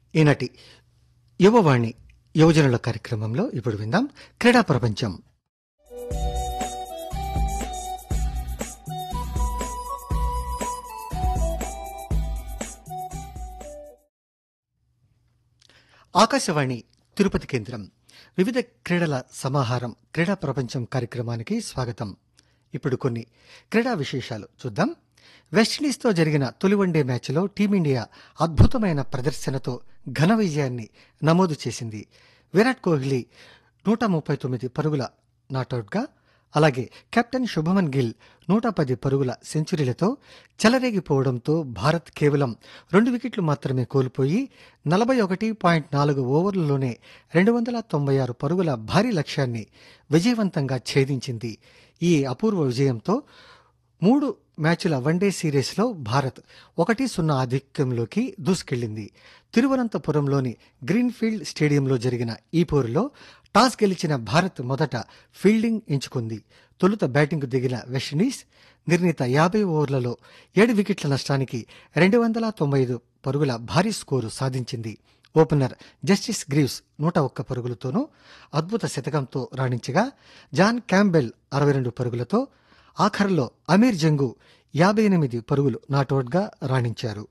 ఈనాటి యువవాణి యువజనుల కార్యక్రమంలో ఇప్పుడు విందాం క్రీడా ప్రపంచం ఆకాశవాణి తిరుపతి కేంద్రం వివిధ క్రీడల సమాహారం క్రీడా ప్రపంచం కార్యక్రమానికి స్వాగతం ఇప్పుడు కొన్ని క్రీడా విశేషాలు చూద్దాం వెస్టిండీస్తో జరిగిన తొలి వన్డే మ్యాచ్లో టీమిండియా అద్భుతమైన ప్రదర్శనతో ఘన విజయాన్ని నమోదు చేసింది విరాట్ కోహ్లీ నూట ముప్పై తొమ్మిది పరుగుల నాటౌట్గా అలాగే కెప్టెన్ శుభమన్ గిల్ నూట పది పరుగుల సెంచరీలతో చెలరేగిపోవడంతో భారత్ కేవలం రెండు వికెట్లు మాత్రమే కోల్పోయి నలభై ఒకటి పాయింట్ నాలుగు ఓవర్లలోనే రెండు వందల తొంభై ఆరు పరుగుల భారీ లక్ష్యాన్ని విజయవంతంగా ఛేదించింది ఈ అపూర్వ విజయంతో మూడు మ్యాచ్ల వన్డే సిరీస్లో భారత్ ఒకటి సున్నా ఆధిక్యంలోకి దూసుకెళ్లింది తిరువనంతపురంలోని గ్రీన్ఫీల్డ్ స్టేడియంలో జరిగిన ఈ పోరులో టాస్ గెలిచిన భారత్ మొదట ఫీల్డింగ్ ఎంచుకుంది తొలుత బ్యాటింగ్కు దిగిన వెస్టిండీస్ నిర్ణీత యాభై ఓవర్లలో ఏడు వికెట్ల నష్టానికి రెండు వందల తొంభై ఐదు పరుగుల భారీ స్కోరు సాధించింది ఓపెనర్ జస్టిస్ గ్రీవ్స్ నూట ఒక్క పరుగులతోనూ అద్భుత శతకంతో రాణించగా జాన్ క్యాంబెల్ అరవై రెండు పరుగులతో ఆఖరులో అమీర్ జంగు యాభై ఎనిమిది పరుగులు నాటౌట్గా రాణించారు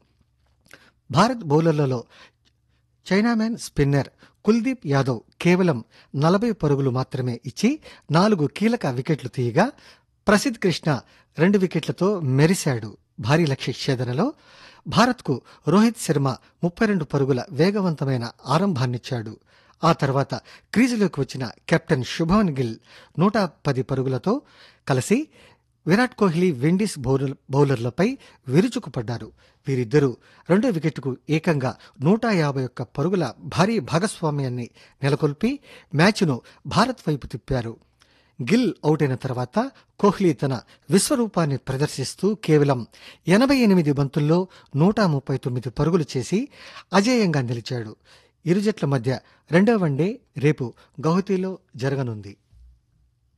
భారత్ బౌలర్లలో చైనామ్యాన్ స్పిన్నర్ కుల్దీప్ యాదవ్ కేవలం నలభై పరుగులు మాత్రమే ఇచ్చి నాలుగు కీలక వికెట్లు తీయగా ప్రసిద్ కృష్ణ రెండు వికెట్లతో మెరిశాడు భారీ లక్ష్య ఛేదనలో భారత్కు రోహిత్ శర్మ ముప్పై రెండు పరుగుల వేగవంతమైన ఆరంభాన్నిచ్చాడు ఆ తర్వాత క్రీజులోకి వచ్చిన కెప్టెన్ శుభమన్ గిల్ నూట పది పరుగులతో కలిసి విరాట్ కోహ్లీ విండీస్ బౌలర్ బౌలర్లపై విరుచుకుపడ్డారు వీరిద్దరూ రెండో వికెట్కు ఏకంగా నూట యాభై ఒక్క పరుగుల భారీ భాగస్వామ్యాన్ని నెలకొల్పి మ్యాచ్ను భారత్ వైపు తిప్పారు గిల్ అవుట్ అయిన తర్వాత కోహ్లీ తన విశ్వరూపాన్ని ప్రదర్శిస్తూ కేవలం ఎనభై ఎనిమిది బంతుల్లో నూట ముప్పై తొమ్మిది పరుగులు చేసి అజేయంగా నిలిచాడు ఇరు జట్ల మధ్య రెండో వన్డే రేపు గౌహతిలో జరగనుంది